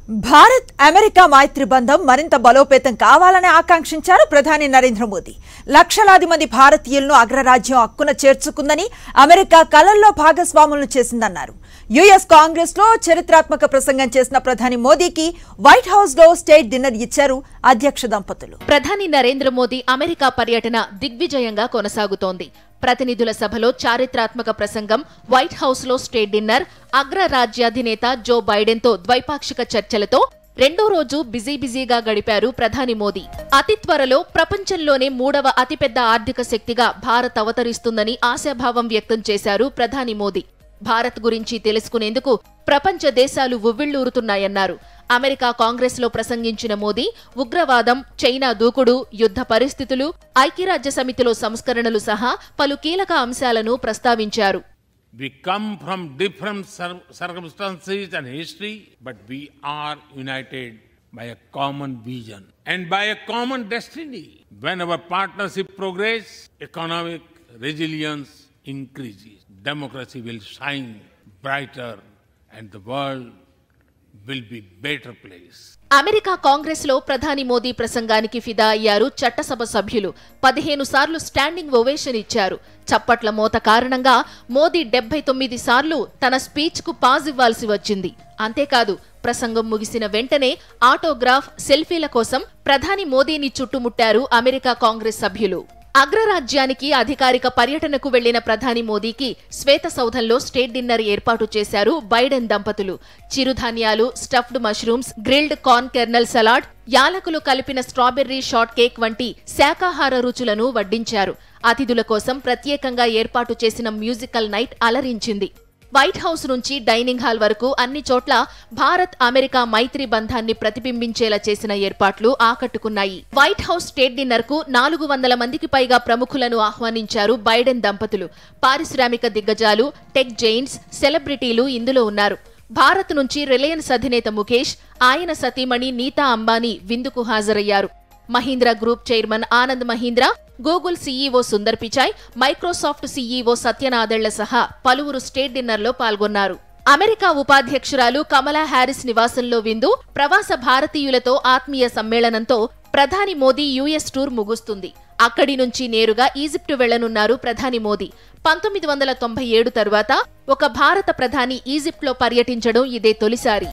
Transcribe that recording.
Bharat America మైత్రి బంధం మరింత బలోపేతం కావాలని ఆకాంక్షించారు ప్రధాని నరేంద్ర మోదీ లక్షలాది మంది భారతీయులను అగ్రరాజ్యం హక్కున చేర్చుకుందని అమెరికా కలల్లో భాగస్వాములను చేసిందన్నారు యుఎస్ కాంగ్రెస్ లో చరిత్రాత్మక ప్రసంగం చేసిన ప్రధాని మోదీకి వైట్ హౌస్ లో స్టేట్ డిన్నర్ ఇచ్చారు అధ్యక్ష దంపతులు ప్రధాని నరేంద్ర మోదీ అమెరికా పర్యటన దిగ్విజయంగా కొనసాగుతోంది ప్రతినిధుల సభలో చారిత్రాత్మక ప్రసంగం వైట్ హౌస్ లో స్టేట్ డిన్నర్ అగ్రరాజ్యాధినేత జో బైడెన్ తో ద్వైపాక్షిక చర్చలతో రెండో రోజు బిజీ బిజీగా గడిపారు ప్రధాని మోదీ అతి త్వరలో ప్రపంచంలోనే మూడవ అతిపెద్ద ఆర్థిక శక్తిగా భారత్ అవతరిస్తుందని ఆశాభావం వ్యక్తం చేశారు ప్రధాని మోదీ భారత్ గురించి తెలుసుకునేందుకు ప్రపంచ దేశాలు ఉవ్విళ్లూరుతున్నాయన్నారు అమెరికా కాంగ్రెస్ లో ప్రసంగించిన మోదీ ఉగ్రవాదం చైనా దూకుడు యుద్ధ పరిస్థితులు ఐక్యరాజ్య సమితిలో సంస్కరణలు సహా పలు కీలక అంశాలను ప్రస్తావించారు We come from different cir- circumstances and history, but we are united by a common vision and by a common destiny. When our partnership progress, economic resilience increases, democracy will shine brighter, and the world will be better place. America Congress లో ప్రధాని మోదీ ప్రసంగానికి ఫిదా అయ్యారు చట్టసభ సభ్యులు పదిహేను సార్లు standing ovation ఇచ్చారు చప్పట్ల మోత కారణంగా మోదీ డెబ్బై తొమ్మిది సార్లు తన స్పీచ్ కు పాజ్ ఇవ్వాల్సి వచ్చింది అంతేకాదు ప్రసంగం ముగిసిన వెంటనే ఆటోగ్రాఫ్ సెల్ఫీల కోసం ప్రధాని మోదీని చుట్టుముట్టారు అమెరికా కాంగ్రెస్ సభ్యులు అగ్రరాజ్యానికి అధికారిక పర్యటనకు వెళ్లిన ప్రధాని మోదీకి శ్వేత సౌధంలో స్టేట్ డిన్నర్ ఏర్పాటు చేశారు బైడెన్ దంపతులు చిరుధాన్యాలు stuffed mushrooms grilled corn kernel salad యాలకులు కలిపిన స్ట్రాబెర్రీ షార్ట్ కేక్ వంటి శాకాహార రుచులను వడ్డించారు అతిథుల కోసం ప్రత్యేకంగా ఏర్పాటు చేసిన మ్యూజికల్ నైట్ అలరించింది వైట్ హౌస్ నుంచి డైనింగ్ హాల్ వరకు అన్ని చోట్ల భారత్ అమెరికా మైత్రి బంధాన్ని ప్రతిబింబించేలా చేసిన ఏర్పాట్లు ఆకట్టుకున్నాయి వైట్ హౌస్ స్టేట్ డిన్నర్ కు నాలుగు వందల మందికి పైగా ప్రముఖులను ఆహ్వానించారు బైడెన్ దంపతులు పారిశ్రామిక దిగ్గజాలు టెక్ జైంట్స్ సెలబ్రిటీలు ఇందులో ఉన్నారు భారత్ నుంచి రిలయన్స్ అధినేత ముఖేష్ ఆయన సతీమణి నీతా అంబానీ విందుకు హాజరయ్యారు Mahindra group chairman Anand Mahindra Google CEO Sundar Pichai Microsoft CEO Satya Nadella సహా పలువురు స్టేట్ డిన్నర్లో పాల్గొన్నారు అమెరికా ఉపాధ్యక్షురాలు కమలా హ్యారిస్ నివాసంలో విందు ప్రవాస భారతీయులతో ఆత్మీయ సమ్మేళనంతో ప్రధాని మోదీ యుఎస్ టూర్ ముగుస్తుంది అక్కడి నుంచి నేరుగా ఈజిప్టు వెళ్లనున్నారు ప్రధాని మోదీ పంతొమ్మిది వందల తొంభై ఏడు తరువాత ఒక భారత ప్రధాని ఈజిప్ట్లో పర్యటించడం ఇదే తొలిసారి